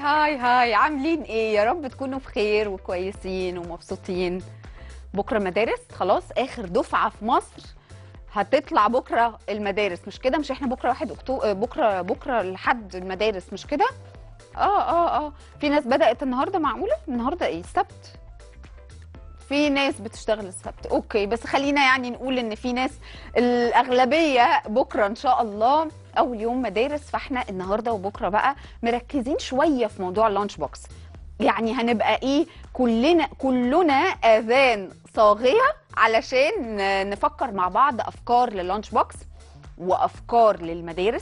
هاي هاي عاملين ايه يا رب تكونوا بخير وكويسين ومبسوطين بكره مدارس خلاص اخر دفعه في مصر هتطلع بكره المدارس مش كده مش احنا بكره واحد اكتوبر بكره بكره لحد المدارس مش كده اه اه اه في ناس بدات النهارده معقوله النهارده ايه السبت في ناس بتشتغل السبت اوكي بس خلينا يعني نقول ان في ناس الاغلبيه بكره ان شاء الله اول يوم مدارس فاحنا النهارده وبكره بقى مركزين شويه في موضوع اللانش بوكس يعني هنبقى ايه كلنا كلنا اذان صاغيه علشان نفكر مع بعض افكار للانش بوكس وافكار للمدارس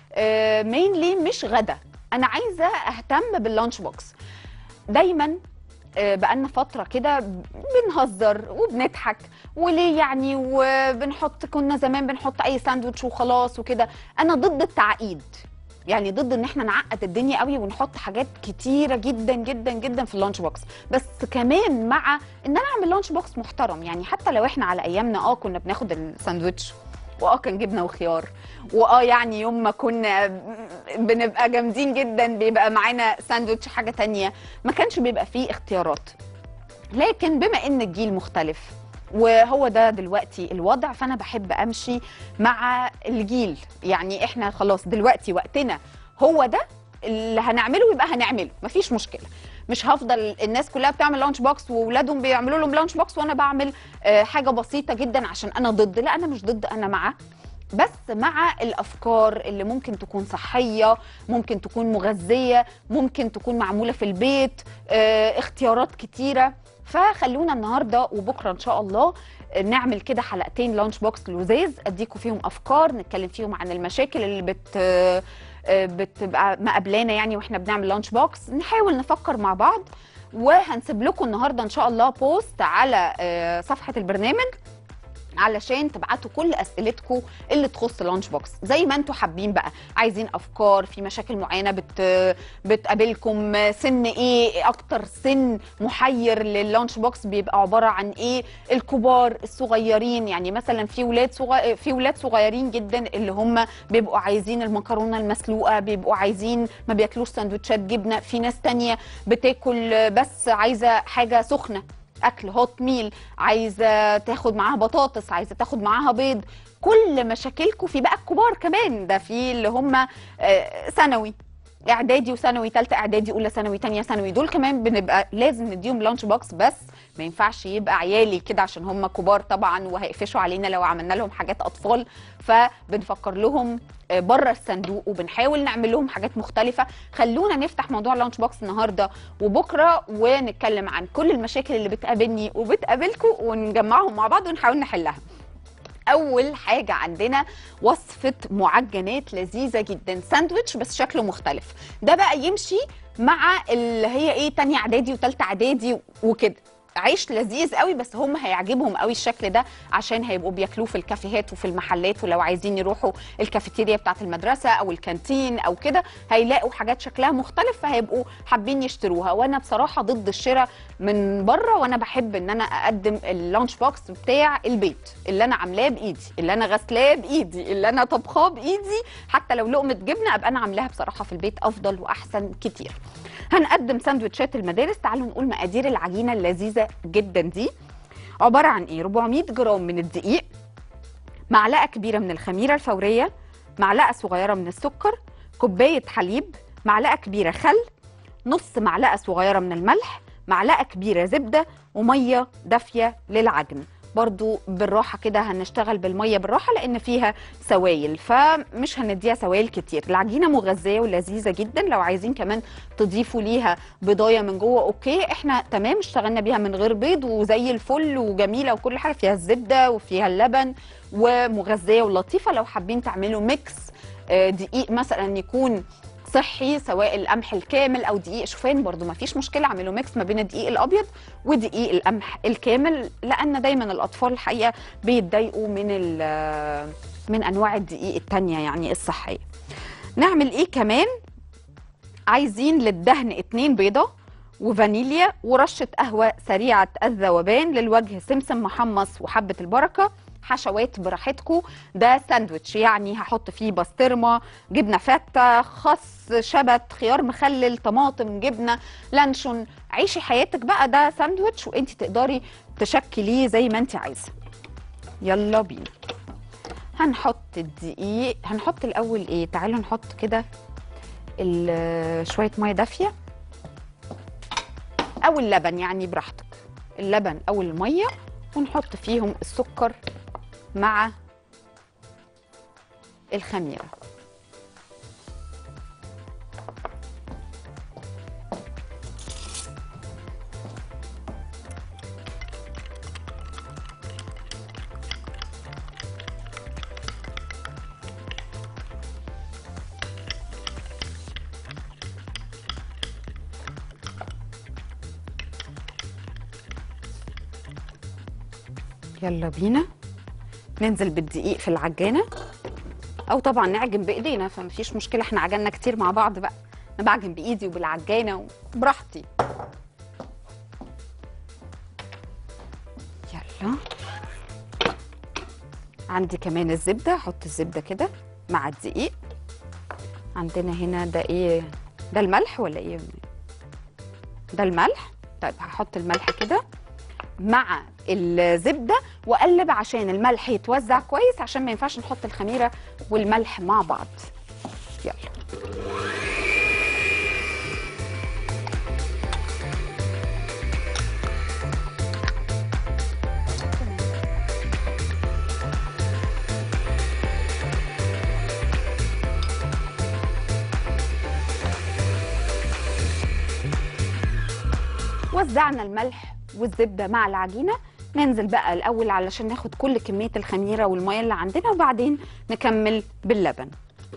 مينلي مش غدا انا عايزه اهتم باللانش بوكس دايما آه، بقالنا فتره كده بنهزر وبنضحك وليه يعني وبنحط كنا زمان بنحط اي ساندوتش وخلاص وكده انا ضد التعقيد يعني ضد ان احنا نعقد الدنيا قوي ونحط حاجات كتيره جدا جدا جدا في اللانش بوكس بس كمان مع ان انا اعمل لانش بوكس محترم يعني حتى لو احنا على ايامنا اه كنا بناخد الساندوتش واه كان جبنه وخيار واه يعني يوم ما كنا بنبقى جامدين جدا بيبقى معانا ساندوتش حاجه تانية ما كانش بيبقى فيه اختيارات لكن بما ان الجيل مختلف وهو ده دلوقتي الوضع فانا بحب امشي مع الجيل يعني احنا خلاص دلوقتي وقتنا هو ده اللي هنعمله يبقى هنعمله مفيش مشكله مش هفضل الناس كلها بتعمل لانش بوكس واولادهم بيعملوا لهم لانش بوكس وانا بعمل آه، حاجه بسيطه جدا عشان انا ضد لا انا مش ضد انا مع بس مع الافكار اللي ممكن تكون صحيه ممكن تكون مغذيه ممكن تكون معموله في البيت آه، اختيارات كتيره فخلونا النهارده وبكره ان شاء الله نعمل كده حلقتين لانش بوكس لذيذ اديكم فيهم افكار نتكلم فيهم عن المشاكل اللي بت آه، بتبقى مقابلانا يعني واحنا بنعمل لانش بوكس نحاول نفكر مع بعض وهنسيب لكم النهارده ان شاء الله بوست على آه، صفحه البرنامج علشان تبعتوا كل اسئلتكم اللي تخص لانش بوكس زي ما انتم حابين بقى عايزين افكار في مشاكل معينه بت بتقابلكم سن ايه اكتر سن محير لللانش بوكس بيبقى عباره عن ايه الكبار الصغيرين يعني مثلا في ولاد صغير في ولاد صغيرين جدا اللي هم بيبقوا عايزين المكرونه المسلوقه بيبقوا عايزين ما بياكلوش سندوتشات جبنه في ناس تانية بتاكل بس عايزه حاجه سخنه اكل هوت ميل عايزه تاخد معاها بطاطس عايزه تاخد معاها بيض كل مشاكلكم في بقى الكبار كمان ده في اللي هم آه، ثانوي اعدادي وثانوي ثالثه اعدادي اولى ثانوي ثانيه ثانوي دول كمان بنبقى لازم نديهم لانش بوكس بس ما ينفعش يبقى عيالي كده عشان هم كبار طبعا وهيقفشوا علينا لو عملنا لهم حاجات اطفال فبنفكر لهم آه، بره الصندوق وبنحاول نعمل لهم حاجات مختلفه خلونا نفتح موضوع لانش بوكس النهارده وبكره ونتكلم عن كل المشاكل اللي بتقابلني وبتقابلكم ونجمعهم مع بعض ونحاول نحلها اول حاجه عندنا وصفه معجنات لذيذه جدا ساندويتش بس شكله مختلف ده بقى يمشي مع اللي هي ايه تانية اعدادي وتالتة اعدادي وكده عيش لذيذ قوي بس هم هيعجبهم قوي الشكل ده عشان هيبقوا بياكلوه في الكافيهات وفي المحلات ولو عايزين يروحوا الكافيتيريا بتاعه المدرسه او الكانتين او كده هيلاقوا حاجات شكلها مختلف فهيبقوا حابين يشتروها وانا بصراحه ضد الشراء من بره وانا بحب ان انا اقدم اللانش بوكس بتاع البيت اللي انا عاملاه بايدي اللي انا غسلاه بايدي اللي انا طبخاه بايدي حتى لو لقمه جبنه ابقى انا عاملاها بصراحه في البيت افضل واحسن كتير هنقدم ساندوتشات المدارس تعالوا نقول مقادير العجينه اللذيذه جدا دي عباره عن ايه 400 جرام من الدقيق معلقه كبيره من الخميره الفوريه معلقه صغيره من السكر كوبايه حليب معلقه كبيره خل نص معلقه صغيره من الملح معلقه كبيره زبده وميه دافيه للعجن برضو بالراحه كده هنشتغل بالميه بالراحه لان فيها سوائل فمش هنديها سوائل كتير العجينه مغذيه ولذيذه جدا لو عايزين كمان تضيفوا ليها بضايه من جوه اوكي احنا تمام اشتغلنا بيها من غير بيض وزي الفل وجميله وكل حاجه فيها الزبده وفيها اللبن ومغذيه ولطيفه لو حابين تعملوا ميكس آه، دقيق مثلا يكون صحي سواء القمح الكامل او دقيق شوفان برضو ما فيش مشكله اعملوا ميكس ما بين الدقيق الابيض ودقيق القمح الكامل لان دايما الاطفال الحقيقه بيتضايقوا من ال- من انواع الدقيق التانية يعني الصحيه نعمل ايه كمان عايزين للدهن اتنين بيضه وفانيليا ورشه قهوه سريعه الذوبان للوجه سمسم محمص وحبه البركه حشوات براحتكم ده ساندوتش يعني هحط فيه بسطرمه جبنه فته خس شبت خيار مخلل طماطم جبنه لانشون عيشي حياتك بقى ده ساندوتش وانت تقدري تشكليه زي ما انت عايزه يلا بينا هنحط الدقيق هنحط الاول ايه تعالوا نحط كده ال- شويه ميه دافيه او اللبن يعني براحتك اللبن او الميه ونحط فيهم السكر مع الخميره يلا بينا ننزل بالدقيق في العجانه او طبعا نعجن بايدينا فمفيش مشكله احنا عجنا كتير مع بعض بقى انا بعجن بايدي وبالعجانه وبراحتي يلا عندي كمان الزبده احط الزبده كده مع الدقيق عندنا هنا ده ايه ده الملح ولا ايه ده الملح طيب هحط الملح كده مع الزبده واقلب عشان الملح يتوزع كويس عشان ما ينفعش نحط الخميره والملح مع بعض يلا وزعنا الملح والزبده مع العجينه ننزل بقى الاول علشان ناخد كل كميه الخميره والميه اللي عندنا وبعدين نكمل باللبن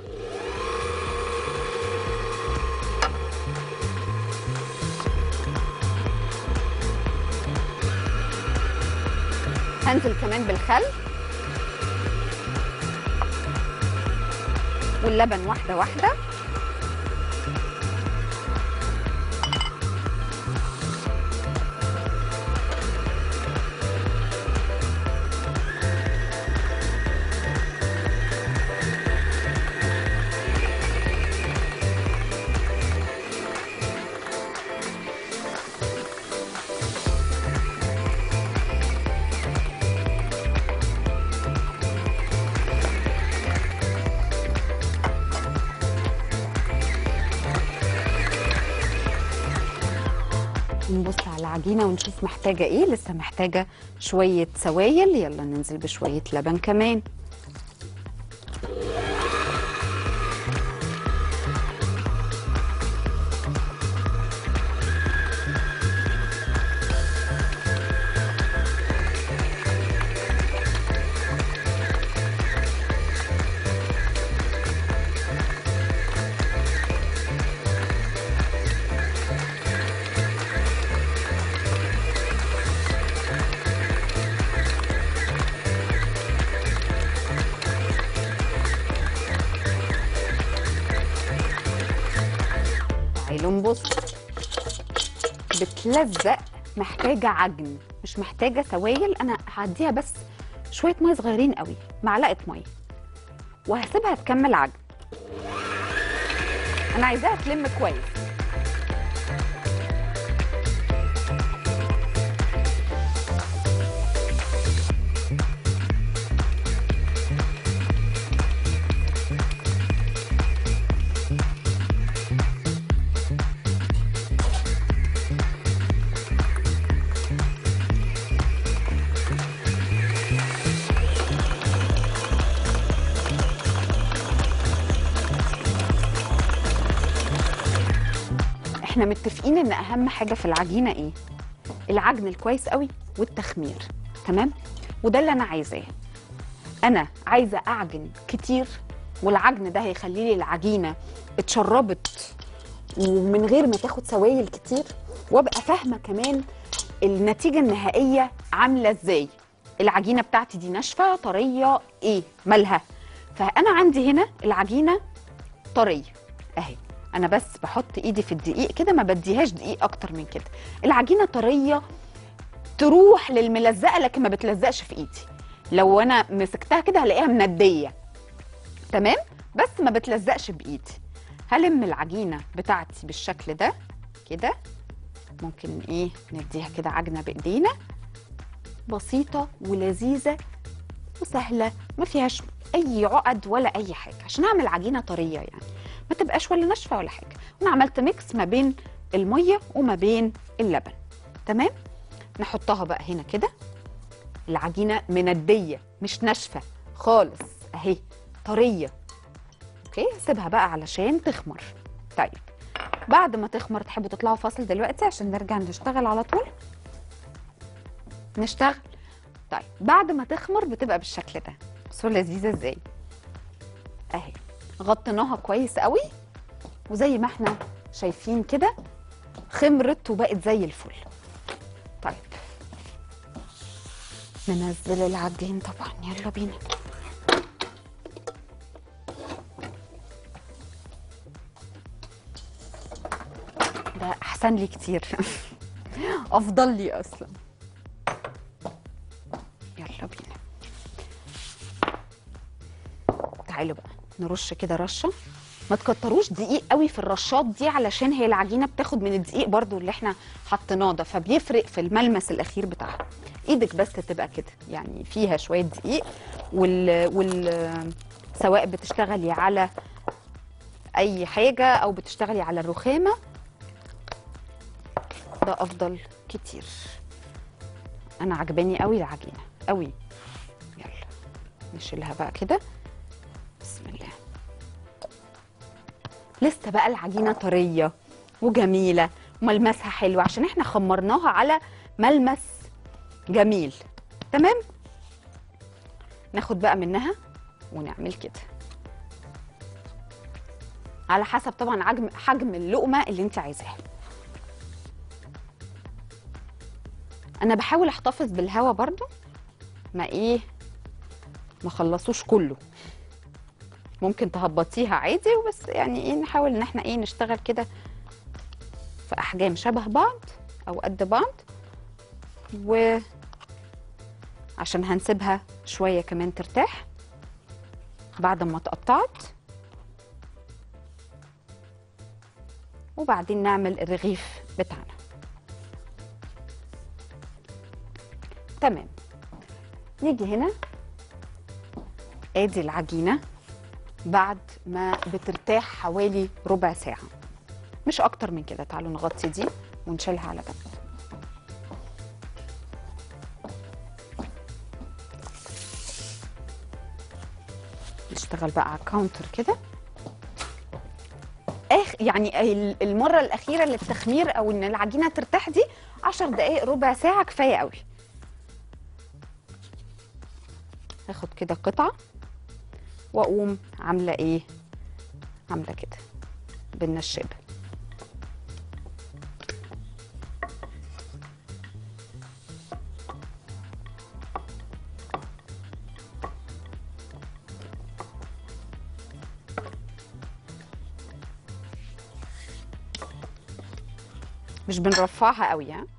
هنزل كمان بالخل واللبن واحده واحده نبص على العجينه ونشوف محتاجه ايه لسه محتاجه شويه سوائل يلا ننزل بشويه لبن كمان تعالوا نبص بتلزق محتاجه عجن مش محتاجه سوائل انا هديها بس شويه ميه صغيرين قوي معلقه ميه وهسيبها تكمل عجن انا عايزاها تلم كويس احنا متفقين ان اهم حاجه في العجينه ايه العجن الكويس قوي والتخمير تمام وده اللي انا عايزاه انا عايزه اعجن كتير والعجن ده هيخلي لي العجينه اتشربت ومن غير ما تاخد سوائل كتير وابقى فاهمه كمان النتيجه النهائيه عامله ازاي العجينه بتاعتي دي ناشفه طريه ايه مالها فانا عندي هنا العجينه طريه اهي انا بس بحط ايدي في الدقيق كده ما بديهاش دقيق اكتر من كده العجينه طريه تروح للملزقه لكن ما بتلزقش في ايدي لو انا مسكتها كده هلاقيها منديه تمام بس ما بتلزقش بايدي هلم العجينه بتاعتي بالشكل ده كده ممكن ايه نديها كده عجنه بايدينا بسيطه ولذيذه وسهله ما فيهاش اي عقد ولا اي حاجه عشان اعمل عجينه طريه يعني ما تبقاش ولا ناشفه ولا حاجه انا عملت ميكس ما بين الميه وما بين اللبن تمام نحطها بقى هنا كده العجينه منديه مش ناشفه خالص اهي طريه اوكي سيبها بقى علشان تخمر طيب بعد ما تخمر تحبوا تطلعوا فاصل دلوقتي عشان نرجع نشتغل على طول نشتغل طيب بعد ما تخمر بتبقى بالشكل ده بصوا لذيذه ازاي اهي غطيناها كويس قوي وزي ما احنا شايفين كده خمرت وبقت زي الفل طيب ننزل العجين طبعا يلا بينا ده احسن لي كتير افضل لي اصلا يلا بينا تعالوا بقى نرش كده رشه ما تكتروش دقيق قوي في الرشات دي علشان هي العجينه بتاخد من الدقيق برضو اللي احنا حطيناه ده فبيفرق في الملمس الاخير بتاعها ايدك بس تبقى كده يعني فيها شويه دقيق وال وال سواء بتشتغلي على اي حاجه او بتشتغلي على الرخامه ده افضل كتير انا عجباني قوي العجينه قوي يلا نشيلها بقى كده بسم الله لسه بقى العجينه طريه وجميله وملمسها حلو عشان احنا خمرناها على ملمس جميل تمام ناخد بقى منها ونعمل كده على حسب طبعا حجم حجم اللقمه اللي انت عايزاها انا بحاول احتفظ بالهوا برضو ما ايه ما خلصوش كله ممكن تهبطيها عادي وبس يعني ايه نحاول ان احنا ايه نشتغل كده في احجام شبه بعض او قد بعض و عشان هنسيبها شويه كمان ترتاح بعد ما اتقطعت وبعدين نعمل الرغيف بتاعنا تمام نيجي هنا ادي العجينه بعد ما بترتاح حوالي ربع ساعه مش اكتر من كده تعالوا نغطي دي ونشيلها على جنب نشتغل بقى على الكاونتر كده اخ يعني ال- المره الاخيره للتخمير او ان العجينه ترتاح دي 10 دقائق ربع ساعه كفايه قوي هاخد كده قطعه واقوم عامله ايه عامله كده بالنشابه مش بنرفعها قوي ها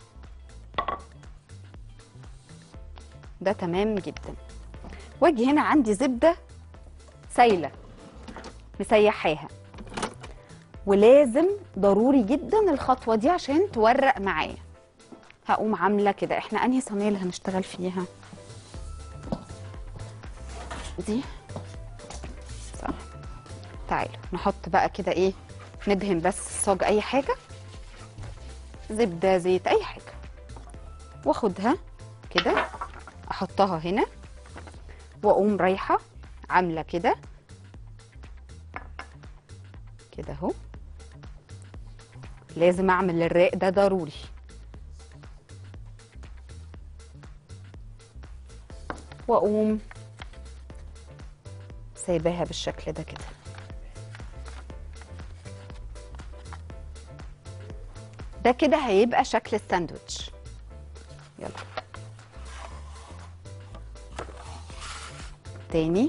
ده تمام جدا واجي هنا عندي زبده سايله مسيحاها ولازم ضروري جدا الخطوه دي عشان تورق معايا هقوم عامله كده احنا انهي صينيه اللي هنشتغل فيها دي صح تعالوا نحط بقى كده ايه ندهن بس الصاج اي حاجه زبده زيت اي حاجه واخدها كده احطها هنا واقوم رايحه عامله كده كده اهو لازم اعمل الراق ده ضروري واقوم سايباها بالشكل ده كده ده كده هيبقى شكل الساندوتش يلا تاني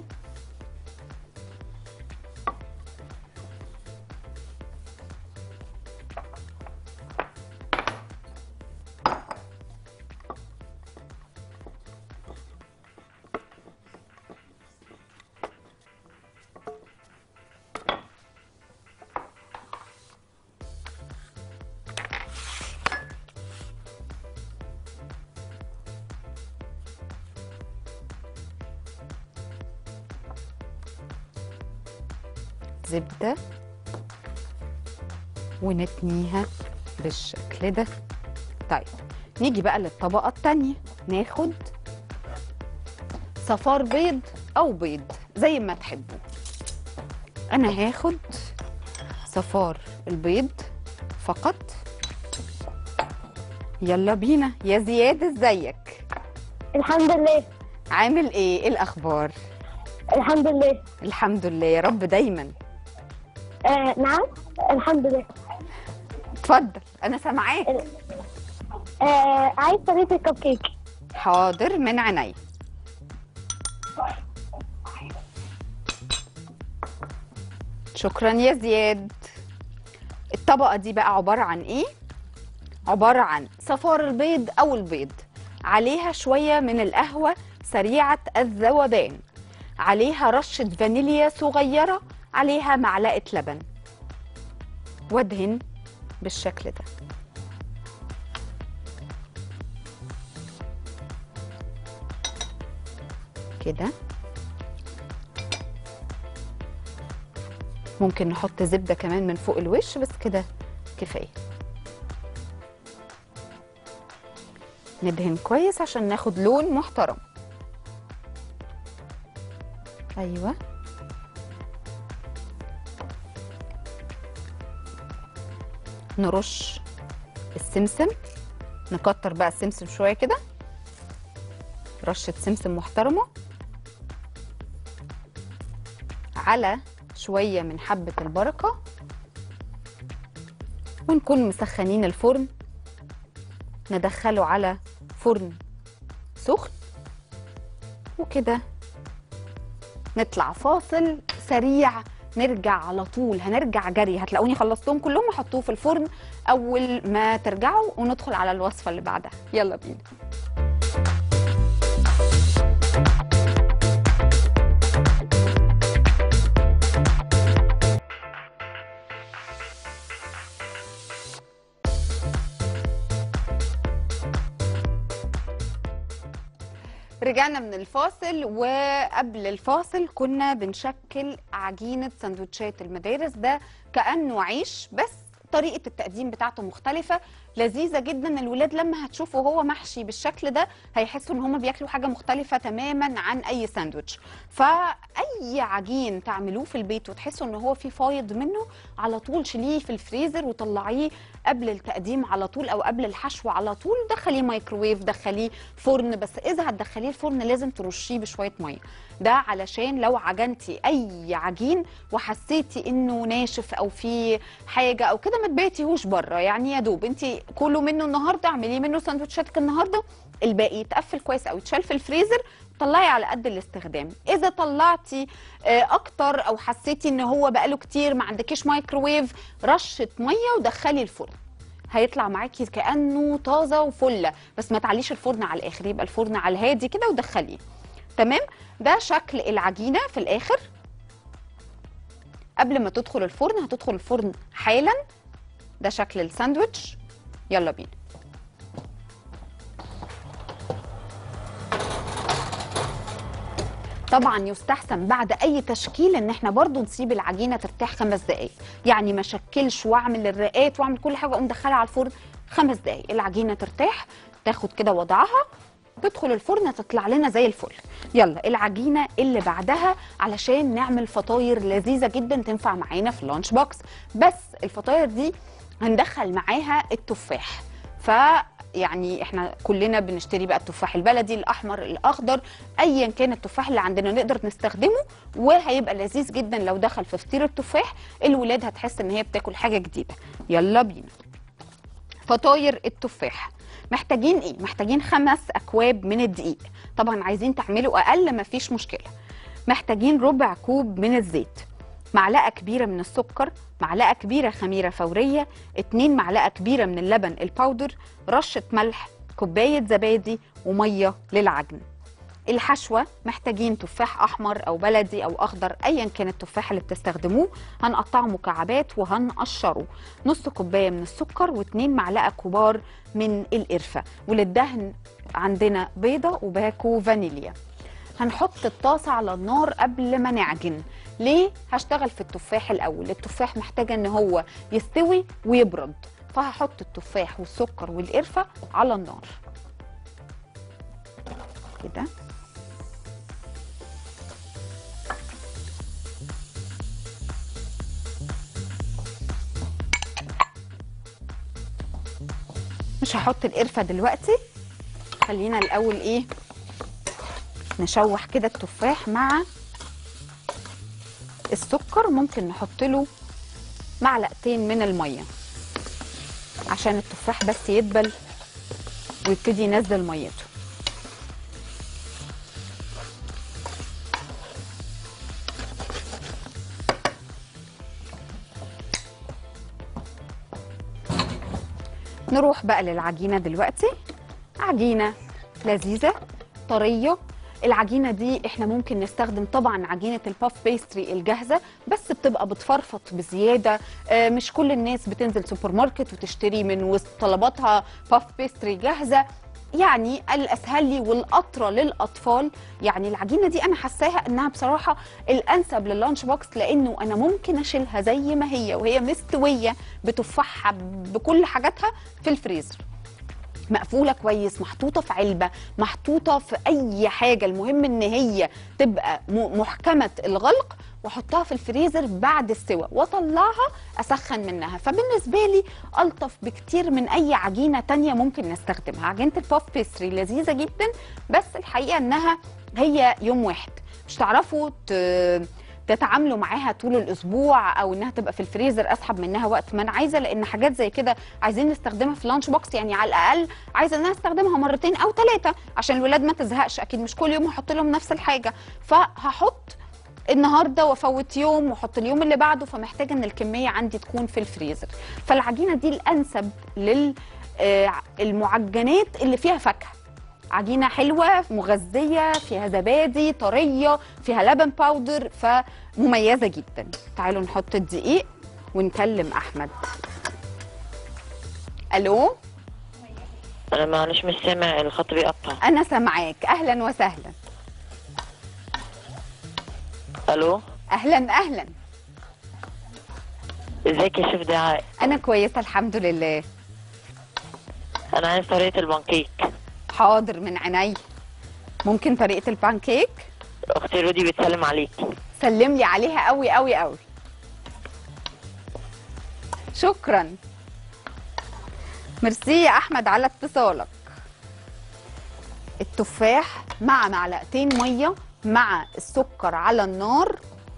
الزبدة ونتنيها بالشكل ده طيب نيجي بقى للطبقة التانية ناخد صفار بيض أو بيض زي ما تحبوا أنا هاخد صفار البيض فقط يلا بينا يا زياد ازيك الحمد لله عامل ايه ايه الاخبار الحمد لله الحمد لله يا رب دايما آه نعم الحمد لله اتفضل انا سامعاك آه عايز طريقة الكب كيك حاضر من عيني شكرا يا زياد الطبقة دي بقى عبارة عن ايه؟ عبارة عن صفار البيض أو البيض عليها شوية من القهوة سريعة الذوبان عليها رشة فانيليا صغيرة عليها معلقة لبن وادهن بالشكل ده كده ممكن نحط زبدة كمان من فوق الوش بس كده كفاية ندهن كويس عشان ناخد لون محترم ايوه نرش السمسم نكتر بقى السمسم شويه كده رشه سمسم محترمه على شويه من حبه البركه ونكون مسخنين الفرن ندخله على فرن سخن وكده نطلع فاصل سريع نرجع على طول هنرجع جري هتلاقوني خلصتهم كلهم وحطوه في الفرن اول ما ترجعوا وندخل على الوصفه اللي بعدها يلا بينا رجعنا من الفاصل وقبل الفاصل كنا بنشكل عجينة سندوتشات المدارس ده كأنه عيش بس طريقة التقديم بتاعته مختلفة لذيذة جدا الولاد لما هتشوفه هو محشي بالشكل ده هيحسوا ان هم بياكلوا حاجة مختلفة تماما عن اي ساندوتش فاي عجين تعملوه في البيت وتحسوا ان هو فيه فايض منه على طول شيليه في الفريزر وطلعيه قبل التقديم على طول او قبل الحشو على طول دخليه مايكروويف دخليه فرن بس اذا هتدخليه الفرن لازم ترشيه بشويه ميه ده علشان لو عجنتي اي عجين وحسيتي انه ناشف او فيه حاجه او كده ما تبعتيهوش بره يعني يا دوب انت كلوا منه النهارده اعملي منه سندوتشاتك النهارده الباقي يتقفل كويس او يتشال في الفريزر طلعي على قد الاستخدام اذا طلعتي آه، اكتر او حسيتي ان هو بقاله كتير ما عندكيش مايكروويف رشه ميه ودخلي الفرن هيطلع معاكي كانه طازه وفله بس ما تعليش الفرن على الاخر يبقى الفرن على الهادي كده ودخليه تمام ده شكل العجينه في الاخر قبل ما تدخل الفرن هتدخل الفرن حالا ده شكل الساندوتش يلا بينا طبعا يستحسن بعد اي تشكيل ان احنا برضو نسيب العجينه ترتاح خمس دقائق يعني ما شكلش واعمل الرقات واعمل كل حاجه واقوم مدخلها على الفرن خمس دقائق العجينه ترتاح تاخد كده وضعها تدخل الفرن تطلع لنا زي الفل يلا العجينه اللي بعدها علشان نعمل فطاير لذيذه جدا تنفع معانا في اللانش بوكس بس الفطاير دي هندخل معاها التفاح ف يعني احنا كلنا بنشتري بقى التفاح البلدي الاحمر الاخضر ايا كان التفاح اللي عندنا نقدر نستخدمه وهيبقى لذيذ جدا لو دخل في فطير التفاح الولاد هتحس ان هي بتاكل حاجه جديده يلا بينا فطاير التفاح محتاجين ايه محتاجين خمس اكواب من الدقيق طبعا عايزين تعملوا اقل مفيش مشكله محتاجين ربع كوب من الزيت معلقه كبيره من السكر معلقه كبيره خميره فوريه اتنين معلقه كبيره من اللبن الباودر رشه ملح كوبايه زبادي وميه للعجن الحشوه محتاجين تفاح احمر او بلدي او اخضر ايا كان التفاح اللي بتستخدموه هنقطعه مكعبات وهنقشره نص كوبايه من السكر واتنين معلقه كبار من القرفه وللدهن عندنا بيضه وباكو فانيليا هنحط الطاسه على النار قبل ما نعجن ليه هشتغل في التفاح الاول التفاح محتاجه ان هو يستوي ويبرد فهحط التفاح والسكر والقرفه على النار كده مش هحط القرفه دلوقتي خلينا الاول ايه نشوح كده التفاح مع السكر ممكن نحط له معلقتين من الميه عشان التفاح بس يدبل ويبتدي ينزل ميته نروح بقى للعجينه دلوقتي عجينه لذيذه طريه العجينه دي احنا ممكن نستخدم طبعا عجينه الباف بيستري الجاهزه بس بتبقى بتفرفط بزياده آه، مش كل الناس بتنزل سوبر ماركت وتشتري من وسط طلباتها باف بيستري جاهزه يعني الاسهل لي والاطرى للاطفال يعني العجينه دي انا حاساها انها بصراحه الانسب لللانش بوكس لانه انا ممكن اشيلها زي ما هي وهي مستويه بتفاحها بكل حاجاتها في الفريزر مقفوله كويس محطوطه في علبه محطوطه في اي حاجه المهم ان هي تبقى م- محكمه الغلق واحطها في الفريزر بعد السوى واطلعها اسخن منها فبالنسبه لي الطف بكتير من اي عجينه تانية ممكن نستخدمها عجينه الباف بيستري لذيذه جدا بس الحقيقه انها هي يوم واحد مش تعرفوا ت- تتعاملوا معاها طول الاسبوع او انها تبقى في الفريزر اسحب منها وقت ما انا عايزه لان حاجات زي كده عايزين نستخدمها في لانش بوكس يعني على الاقل عايزه ان انا استخدمها مرتين او ثلاثه عشان الولاد ما تزهقش اكيد مش كل يوم هحط لهم نفس الحاجه فهحط النهارده وافوت يوم واحط اليوم اللي بعده فمحتاجه ان الكميه عندي تكون في الفريزر فالعجينه دي الانسب للمعجنات اللي فيها فاكهه عجينه حلوه مغذيه فيها زبادي طريه فيها لبن باودر فمميزه جدا تعالوا نحط الدقيق ونكلم احمد الو انا معلش مش سامع الخط بيقطع انا سامعاك اهلا وسهلا الو اهلا اهلا ازيك يا شيف دعاء انا كويسه الحمد لله انا عايز طريقه البانكيك حاضر من عيني ممكن طريقه البانكيك اختي رودي بتسلم عليك سلم لي عليها قوي قوي قوي شكرا ميرسي يا احمد على اتصالك التفاح مع معلقتين ميه مع السكر على النار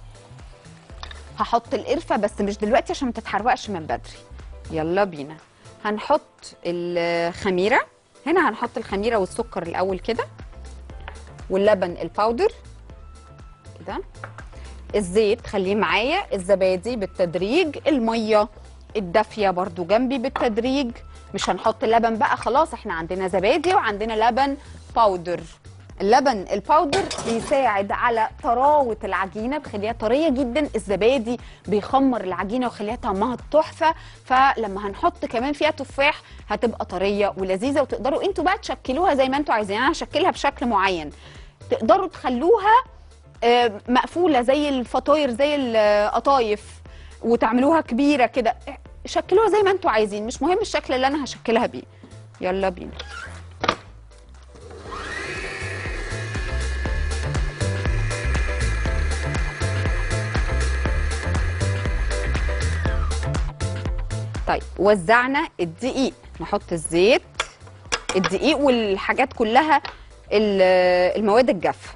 هحط القرفه بس مش دلوقتي عشان ما تتحرقش من بدري يلا بينا هنحط الخميره هنا هنحط الخميره والسكر الاول كده واللبن الباودر كده الزيت خليه معايا الزبادي بالتدريج الميه الدافيه برضو جنبي بالتدريج مش هنحط لبن بقى خلاص احنا عندنا زبادي وعندنا لبن باودر اللبن الباودر بيساعد على طراوه العجينه بيخليها طريه جدا الزبادي بيخمر العجينه ويخليها طعمها تحفه فلما هنحط كمان فيها تفاح هتبقى طريه ولذيذه وتقدروا انتوا بقى تشكلوها زي ما انتوا عايزين انا هشكلها بشكل معين تقدروا تخلوها آه، مقفوله زي الفطاير زي القطايف وتعملوها كبيره كده شكلوها زي ما انتوا عايزين مش مهم الشكل اللي انا هشكلها بيه يلا بينا طيب وزعنا الدقيق نحط الزيت الدقيق والحاجات كلها ال- المواد الجافه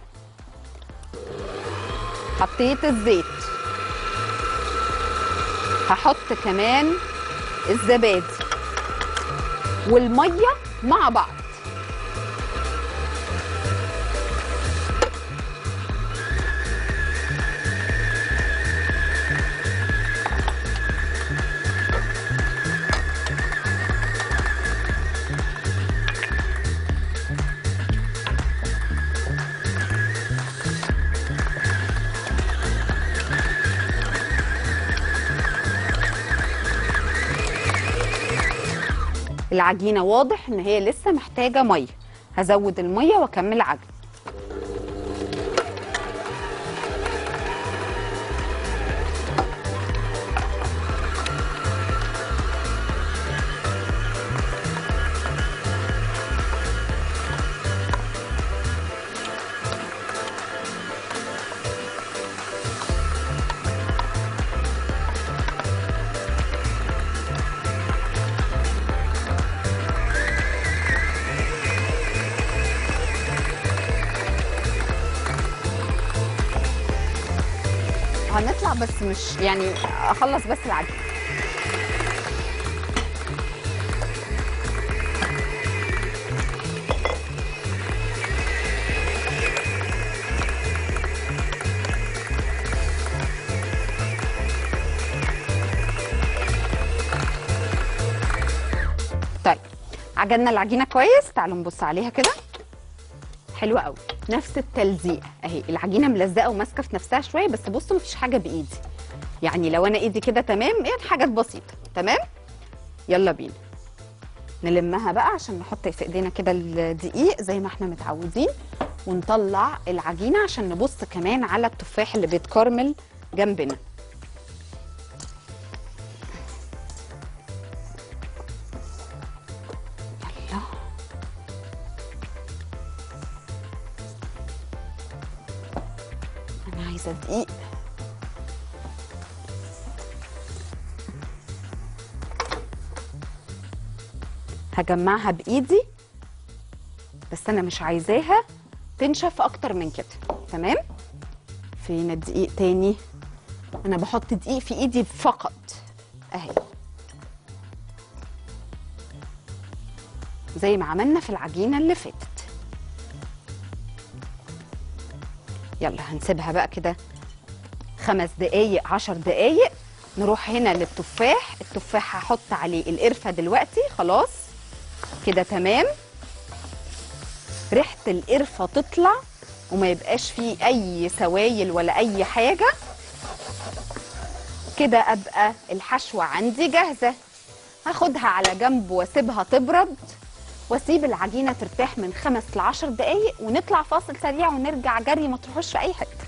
حطيت الزيت هحط كمان الزبادي والميه مع بعض العجينه واضح ان هي لسه محتاجه ميه هزود الميه واكمل عجن هنطلع بس مش يعني اخلص بس العجين طيب عجننا العجينه كويس تعالوا نبص عليها كده حلوه قوي نفس التلزيق اهي العجينه ملزقه وماسكه في نفسها شويه بس بصوا مفيش حاجه بايدي يعني لو انا ايدي كده تمام يعني حاجات بسيطه تمام يلا بينا نلمها بقى عشان نحط في ايدينا كده الدقيق زي ما احنا متعودين ونطلع العجينه عشان نبص كمان على التفاح اللي بيتكرمل جنبنا يلا انا عايزه دقيق هجمعها بايدي بس انا مش عايزاها تنشف اكتر من كده تمام فين الدقيق تاني انا بحط دقيق في ايدي فقط اهي زي ما عملنا في العجينه اللي فاتت يلا هنسيبها بقى كده خمس دقايق عشر دقايق نروح هنا للتفاح التفاح هحط عليه القرفة دلوقتي خلاص كده تمام ريحة القرفة تطلع وما يبقاش فيه أي سوائل ولا أي حاجة كده أبقى الحشوة عندي جاهزة هاخدها على جنب واسيبها تبرد واسيب العجينة ترتاح من خمس لعشر دقايق ونطلع فاصل سريع ونرجع جري ما تروحوش في أي حتة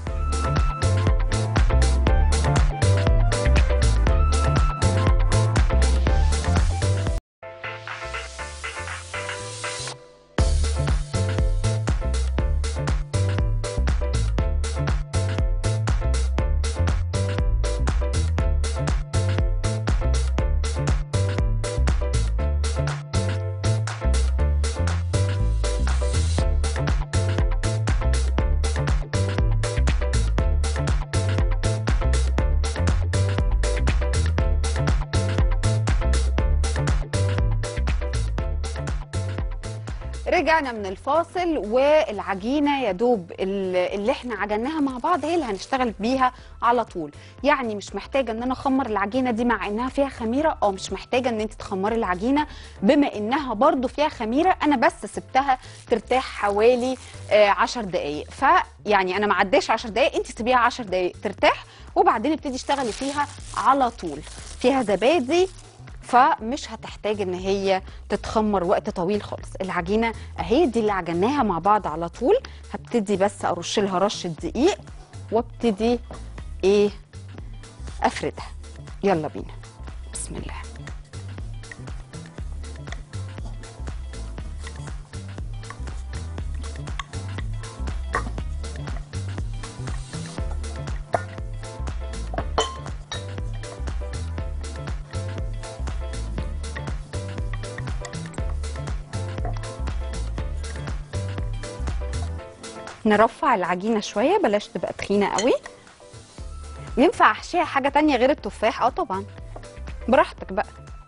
رجعنا من الفاصل والعجينه يا دوب ال- اللي احنا عجناها مع بعض هي اللي هنشتغل بيها على طول يعني مش محتاجه ان انا اخمر العجينه دي مع انها فيها خميره اه مش محتاجه ان انت تخمري العجينه بما انها برضو فيها خميره انا بس سبتها ترتاح حوالي آه 10 دقائق فيعني انا ما عداش 10 دقائق انت سيبيها 10 دقائق ترتاح وبعدين ابتدي اشتغلي فيها على طول فيها زبادي فمش هتحتاج ان هي تتخمر وقت طويل خالص العجينه اهي دي اللي عجناها مع بعض على طول هبتدي بس ارش لها رشه دقيق وابتدي ايه افردها يلا بينا بسم الله نرفع العجينه شويه بلاش تبقى تخينه قوي ينفع احشيها حاجه تانية غير التفاح اه طبعا براحتك بقى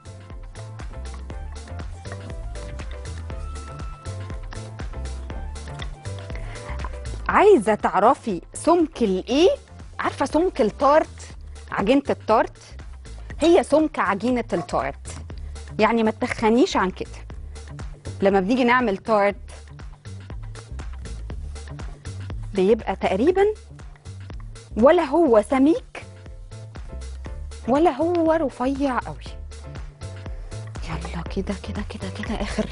عايزه تعرفي سمك الايه عارفه سمك التارت عجينه التارت هي سمك عجينه التارت يعني ما تخنيش عن كده لما بنيجي نعمل تارت بيبقى تقريبا ولا هو سميك ولا هو رفيع قوي يلا كده كده كده كده اخر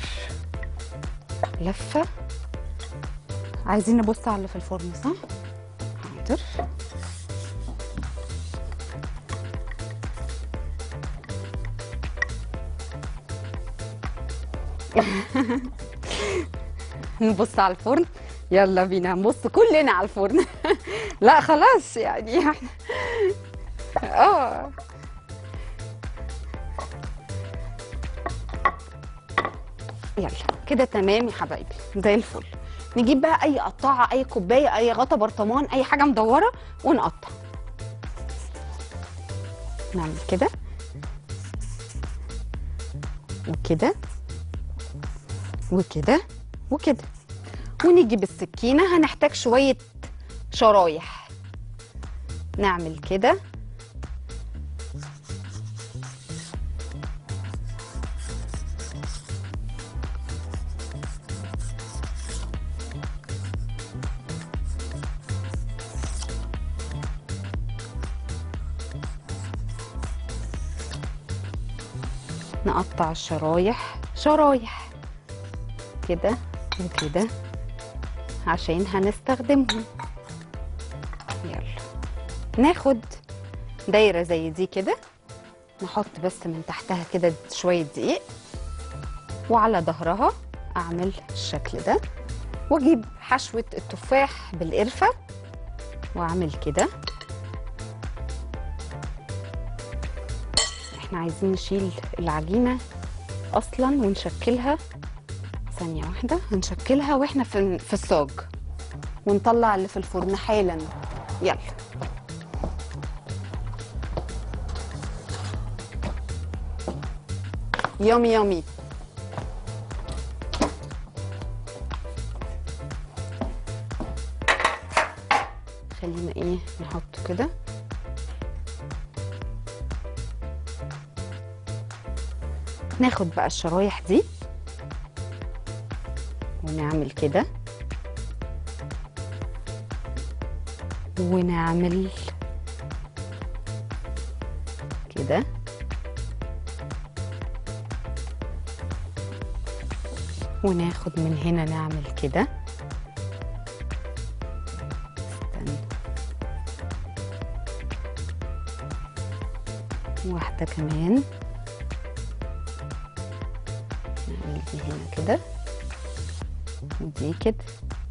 لفه عايزين نبص على اللي في الفرن صح حاضر نبص على الفرن يلا بينا نبص كلنا على الفرن لا خلاص يعني احنا اه يلا كده تمام يا حبايبي زي الفل نجيب بقى اي قطاعه اي كوبايه اي غطا برطمان اي حاجه مدوره ونقطع نعمل كده وكده وكده وكده ونيجي بالسكينة هنحتاج شوية شرايح نعمل كده نقطع الشرايح شرايح كده وكده عشان هنستخدمهم يلا ناخد دايرة زي دي كده نحط بس من تحتها كده شوية دقيق وعلى ظهرها أعمل الشكل ده وأجيب حشوة التفاح بالقرفة وأعمل كده احنا عايزين نشيل العجينة أصلا ونشكلها ثانية واحدة هنشكلها واحنا في في الصاج ونطلع اللي في الفرن حالا يلا يومي يومي خلينا ايه نحطه كده ناخد بقى الشرايح دي ونعمل كده ونعمل كده وناخد من هنا نعمل كده استنى واحدة كمان نعمل دي هنا كده ودي كده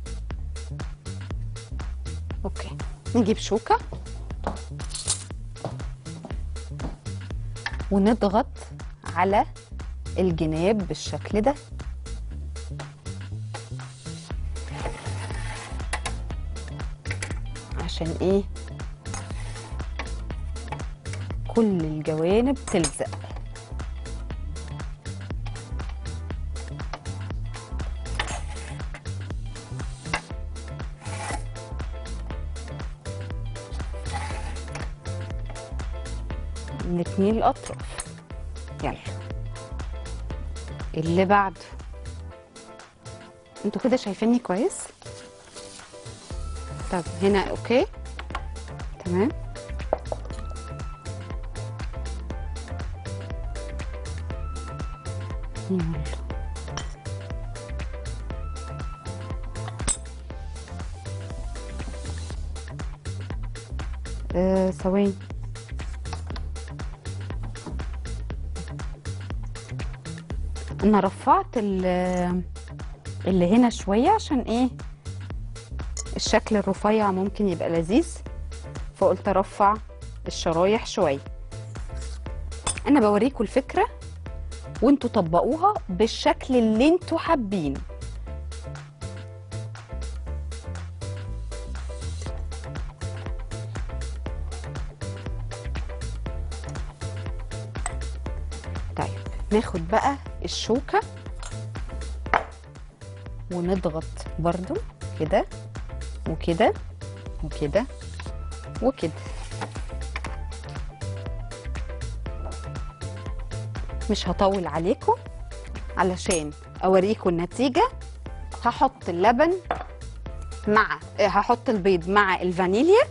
اوكي نجيب شوكة ونضغط على الجناب بالشكل ده عشان ايه كل الجوانب تلزق الاتنين الاطراف يلا اللي بعده انتوا كده شايفيني كويس طب هنا اوكي تمام يلا آه، ثواني انا رفعت ال- اللي هنا شويه عشان ايه الشكل الرفيع ممكن يبقى لذيذ فقلت ارفع الشرايح شويه انا بوريكم الفكره وانتوا طبقوها بالشكل اللي انتوا حابين طيب ناخد بقى الشوكة ونضغط برضو كده وكده وكده وكده مش هطول عليكم علشان اوريكم النتيجة هحط اللبن مع آه، هحط البيض مع الفانيليا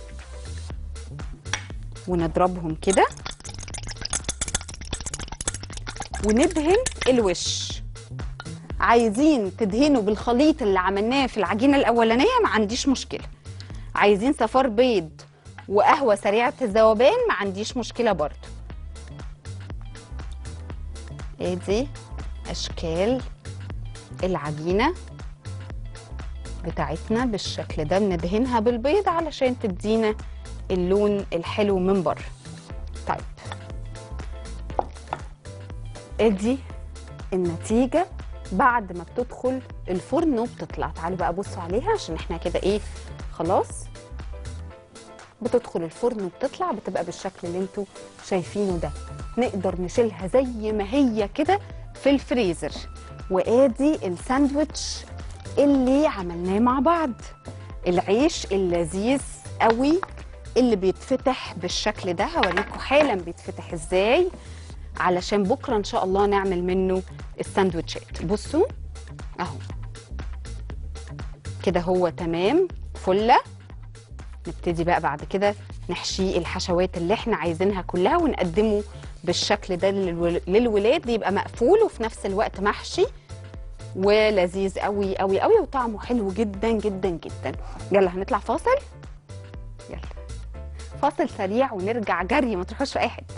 ونضربهم كده وندهن الوش عايزين تدهنوا بالخليط اللي عملناه في العجينه الاولانيه ما عنديش مشكله عايزين صفار بيض وقهوه سريعه الذوبان ما عنديش مشكله برضو ادي اشكال العجينه بتاعتنا بالشكل ده بندهنها بالبيض علشان تدينا اللون الحلو من بره طيب ادي النتيجة بعد ما بتدخل الفرن وبتطلع تعالوا بقى بصوا عليها عشان احنا كده ايه خلاص بتدخل الفرن وبتطلع بتبقى بالشكل اللي انتوا شايفينه ده نقدر نشيلها زي ما هي كده في الفريزر وادي الساندوتش اللي عملناه مع بعض العيش اللذيذ قوي اللي بيتفتح بالشكل ده هوريكم حالا بيتفتح ازاي علشان بكره ان شاء الله نعمل منه الساندوتشات بصوا اهو كده هو تمام فله نبتدي بقى بعد كده نحشيه الحشوات اللي احنا عايزينها كلها ونقدمه بالشكل ده للول- للولاد يبقى مقفول وفي نفس الوقت محشي ولذيذ قوي قوي قوي وطعمه حلو جدا جدا جدا يلا هنطلع فاصل يلا فاصل سريع ونرجع جري ما تروحوش في اي حته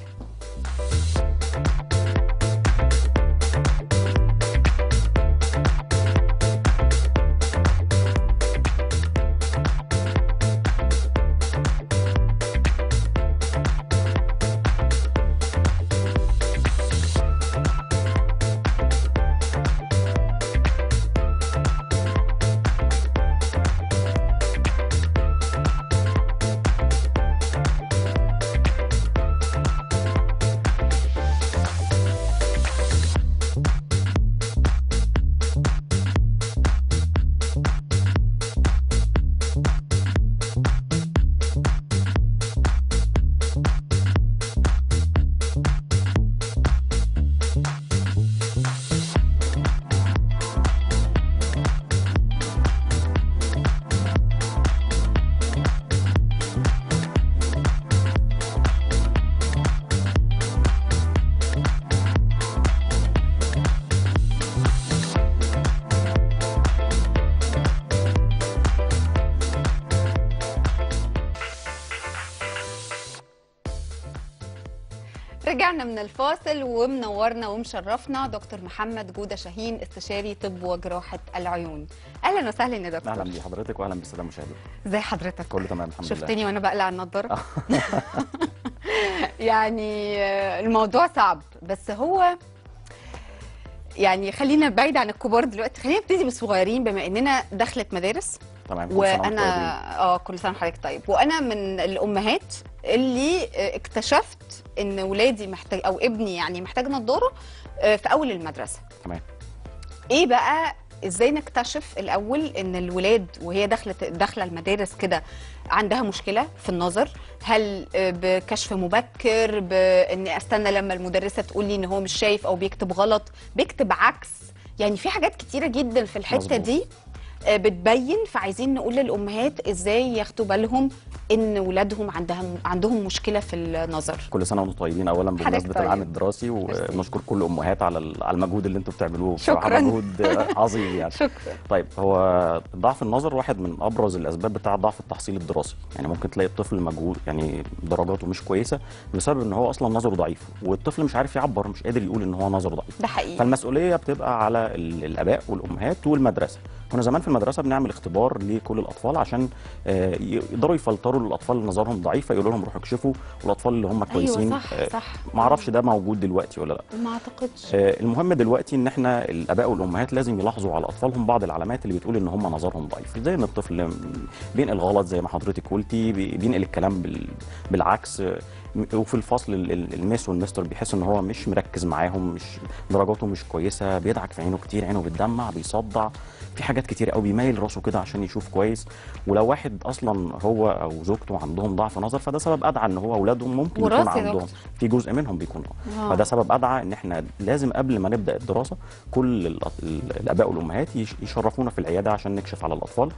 رجعنا من الفاصل ومنورنا ومشرفنا دكتور محمد جوده شاهين استشاري طب وجراحه العيون اهلا وسهلا يا دكتور اهلا بحضرتك واهلا بالساده المشاهدين ازي حضرتك كله تمام الحمد لله شفتني وانا بقلع النضاره يعني آه، الموضوع صعب بس هو يعني خلينا بعيد عن الكبار دلوقتي خلينا نبتدي بالصغيرين بما اننا دخلت مدارس تمام كل سنة وانتم طيبين. وانا اه كل سنه وحضرتك طيب وانا من الامهات اللي آه، اكتشفت ان ولادي محتاج او ابني يعني محتاج نضاره آه، في اول المدرسه تمام ايه بقى ازاي نكتشف الاول ان الولاد وهي داخله داخله المدارس كده عندها مشكله في النظر هل آه، بكشف مبكر باني استنى لما المدرسه تقول لي ان هو مش شايف او بيكتب غلط بيكتب عكس يعني في حاجات كتيره جدا في الحته مظبوط. دي آه، بتبين فعايزين نقول للامهات ازاي ياخدوا بالهم ان ولادهم عندها عندهم مشكله في النظر كل سنه وانتم طيبين اولا حضرتك بمناسبه طيب. العام الدراسي ميرسي. ونشكر كل الامهات على ال- على المجهود اللي انتم بتعملوه بصراحة شكراً. مجهود آه، عظيم يعني شكرا طيب هو ضعف النظر واحد من ابرز الاسباب بتاع ضعف التحصيل الدراسي يعني ممكن تلاقي الطفل مجهود يعني درجاته مش كويسه بسبب ان هو اصلا نظره ضعيف والطفل مش عارف يعبر مش قادر يقول ان هو نظره ضعيف ده حقيقي فالمسؤوليه بتبقى على ال- الاباء والامهات والمدرسه كنا زمان في المدرسه بنعمل اختبار لكل الاطفال عشان آه، يقدروا يفلتروا الاطفال اللي نظرهم ضعيف فيقولوا لهم روحوا اكشفوا والاطفال اللي هم كويسين ايوه صح آه، صح ما اعرفش ده موجود دلوقتي ولا لا ما اعتقدش آه، المهم دلوقتي ان احنا الاباء والامهات لازم يلاحظوا على اطفالهم بعض العلامات اللي بتقول ان هم نظرهم ضعيف زي ان الطفل بينقل غلط زي ما حضرتك قلتي بي- بينقل الكلام بال- بالعكس آه، م- وفي الفصل ال- ال- الميس والمستر بيحس ان هو مش مركز معاهم مش درجاته مش كويسه بيدعك في عينه كتير عينه بتدمع بيصدع في حاجات كتير قوي بيميل راسه كده عشان يشوف كويس ولو واحد اصلا هو او زوجته عندهم ضعف نظر فده سبب ادعى ان هو اولادهم ممكن يكون وراثي يا عندهم دكتور. في جزء منهم بيكون آه. فده سبب ادعى ان احنا لازم قبل ما نبدا الدراسه كل ال- ال- الاباء والامهات يش- يشرفونا في العياده عشان نكشف على الاطفال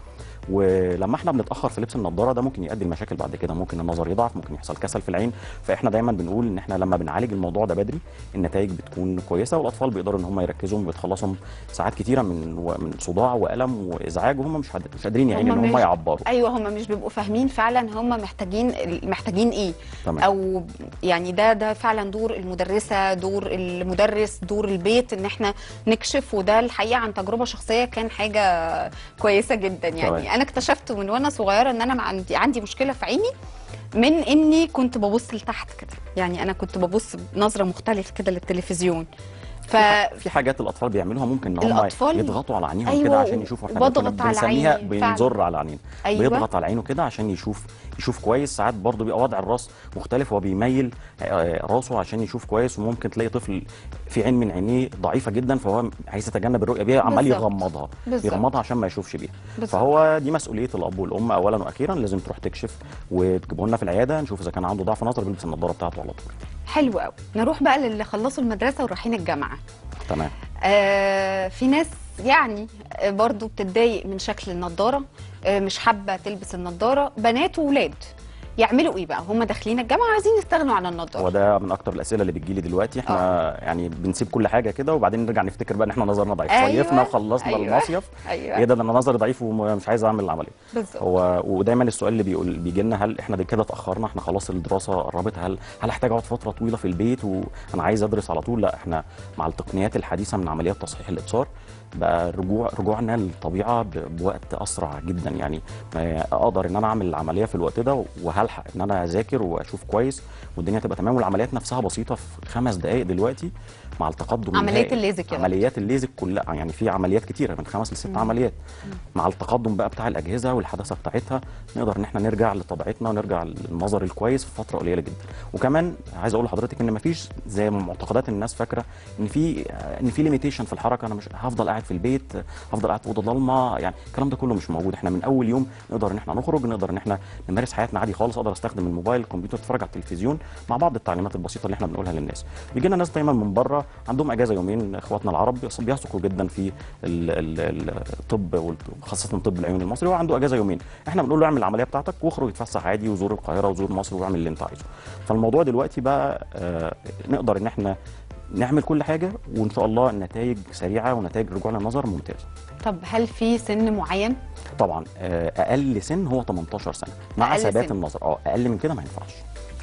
ولما احنا بنتاخر في لبس النضاره ده ممكن يؤدي لمشاكل بعد كده ممكن النظر يضعف ممكن يحصل كسل في العين فاحنا دايما بنقول ان احنا لما بنعالج الموضوع ده بدري النتائج بتكون كويسه والاطفال بيقدروا ان هم يركزوا وبيتخلصوا ساعات كتيره من و- من صداع والم وازعاج وهم مش قاد- مش قادرين يعني هم ان هم مش- يعبروا ايوه هم مش بيبقوا فاهمين فعلا هم محتاجين محتاجين ايه تمام او يعني ده ده فعلا دور المدرسه دور المدرس دور البيت ان احنا نكشف وده الحقيقه عن تجربه شخصيه كان حاجه كويسه جدا يعني تمام. انا اكتشفت من وانا صغيره ان انا عندي عندي مشكله في عيني من اني كنت ببص لتحت كده يعني انا كنت ببص بنظره مختلفه كده للتلفزيون ف في حاجات الاطفال بيعملوها ممكن ان هم الأطفال- يضغطوا على عينيهم أيوة، كده عشان يشوفوا احنا وبضغط كنا على بنسميها عيني، فعلا. بنزر على عينين أيوة. بيضغط على عينه كده عشان يشوف يشوف كويس ساعات برضه بيبقى وضع الراس مختلف هو بيميل آه، راسه عشان يشوف كويس وممكن تلاقي طفل في عين من عينيه ضعيفه جدا فهو عايز يتجنب الرؤيه بيها عمال بالظبط. يغمضها بالظبط. يغمضها عشان ما يشوفش بيها بالظبط. فهو دي مسؤوليه الاب والام اولا واخيرا لازم تروح تكشف وتجيبه لنا في العياده نشوف اذا كان عنده ضعف نظر بيلبس النضاره بتاعته على طول حلو قوي نروح بقى للي خلصوا المدرسه ورايحين الجامعه تمام آه في ناس يعني آه، برضو بتتضايق من شكل النضاره آه مش حابه تلبس النضاره بنات وولاد يعملوا ايه بقى هم داخلين الجامعه عايزين يستغنوا عن النضاره هو ده من اكتر الاسئله اللي بتجيلي دلوقتي احنا يعني بنسيب كل حاجه كده وبعدين نرجع نفتكر بقى ان احنا نظرنا ضعيف أيوة، صيفنا وخلصنا أيوة، المصيف ايوه ايه ده ده انا نظري ضعيف ومش عايز اعمل العمليه بالظبط هو ودايما السؤال اللي بيقول بيجي لنا هل احنا ده كده اتاخرنا احنا خلاص الدراسه قربت هل هل احتاج اقعد فتره طويله في البيت وانا عايز ادرس على طول لا احنا مع التقنيات الحديثه من عمليات تصحيح الابصار بقى رجوع رجوعنا للطبيعه ب- بوقت اسرع جدا يعني ما اقدر ان انا اعمل العمليه في الوقت ده وهلحق ان انا اذاكر واشوف كويس والدنيا تبقى تمام والعمليات نفسها بسيطه في خمس دقائق دلوقتي مع التقدم عملية الهائل. الليزك يا دكتور. عمليات الليزك كلها يعني في عمليات كتيره من خمس لست عمليات مع التقدم بقى بتاع الاجهزه والحداثه بتاعتها نقدر ان احنا نرجع لطبيعتنا ونرجع للنظر الكويس في فتره قليله جدا وكمان عايز اقول لحضرتك ان مفيش زي ما معتقدات الناس فاكره ان في ان في ليميتيشن في الحركه انا مش هفضل قاعد في البيت هفضل قاعد في اوضه ضلمه يعني الكلام ده كله مش موجود احنا من اول يوم نقدر ان احنا نخرج نقدر ان احنا نمارس حياتنا عادي خالص اقدر استخدم الموبايل الكمبيوتر اتفرج على التلفزيون مع بعض التعليمات البسيطه اللي احنا بنقولها للناس بيجي لنا ناس دايما من بره عندهم اجازه يومين اخواتنا العرب بيث- بيثقوا جدا في ال- ال- الطب والط- خاصه طب العيون المصري هو عنده اجازه يومين احنا بنقول له اعمل العمليه بتاعتك واخرج اتفسح عادي وزور القاهره وزور مصر واعمل اللي انت عايزه فالموضوع دلوقتي بقى آه، نقدر ان احنا نعمل كل حاجه وان شاء الله النتائج سريعه ونتائج رجوع للنظر ممتازه طب هل في سن معين طبعا آه، اقل سن هو 18 سنه مع أقل ثبات سن. النظر اه اقل من كده ما ينفعش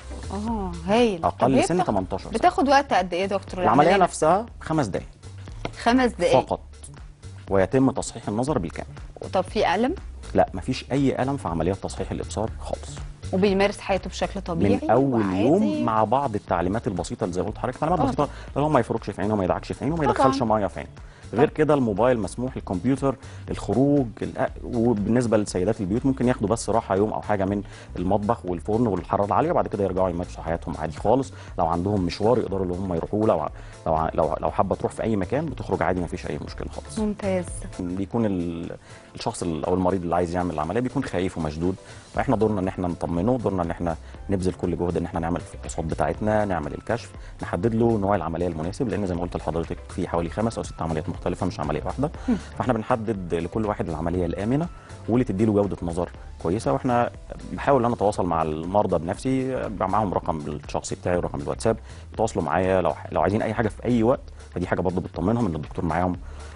اه هايل طب اقل هي سن بتاخد- 18 سنه بتاخد وقت قد ايه يا دكتور العمليه نفسها خمس دقائق خمس دقائق فقط ويتم تصحيح النظر بالكامل طب في ألم لا مفيش اي الم في عمليات تصحيح الابصار خالص وبيمارس حياته بشكل طبيعي من اول وعادي. يوم مع بعض التعليمات البسيطه اللي زي ما قلت لحضرتك تعليمات آه. بسيطه اللي هو ما يفركش في عينه وما يدعكش في عينه وما طبعاً. يدخلش ميه في عينه غير كده الموبايل مسموح الكمبيوتر الخروج الأ- وبالنسبه لسيدات البيوت ممكن ياخدوا بس راحه يوم او حاجه من المطبخ والفرن والحراره العاليه وبعد كده يرجعوا يمارسوا حياتهم عادي خالص لو عندهم مشوار يقدروا اللي هم يروحوه لو ع- لو ع- لو لو حابه تروح في اي مكان بتخرج عادي ما فيش اي مشكله خالص ممتاز بيكون ال- الشخص ال- او المريض اللي عايز يعمل العمليه بيكون خايف ومشدود فاحنا دورنا ان احنا نطمنه دورنا ان احنا نبذل كل جهد ان احنا نعمل الفحوصات بتاعتنا نعمل الكشف نحدد له نوع العمليه المناسب لان زي ما قلت لحضرتك في حوالي خمس او ست عمليات مختلفه مش عمليه واحده فاحنا بنحدد لكل واحد العمليه الامنه واللي تدي له جوده نظر كويسه واحنا بحاول ان انا اتواصل مع المرضى بنفسي بيبقى معاهم رقم الشخصي بتاعي ورقم الواتساب يتواصلوا معايا لو لو عايزين اي حاجه في اي وقت فدي حاجه برضه بتطمنهم ان الدكتور معاهم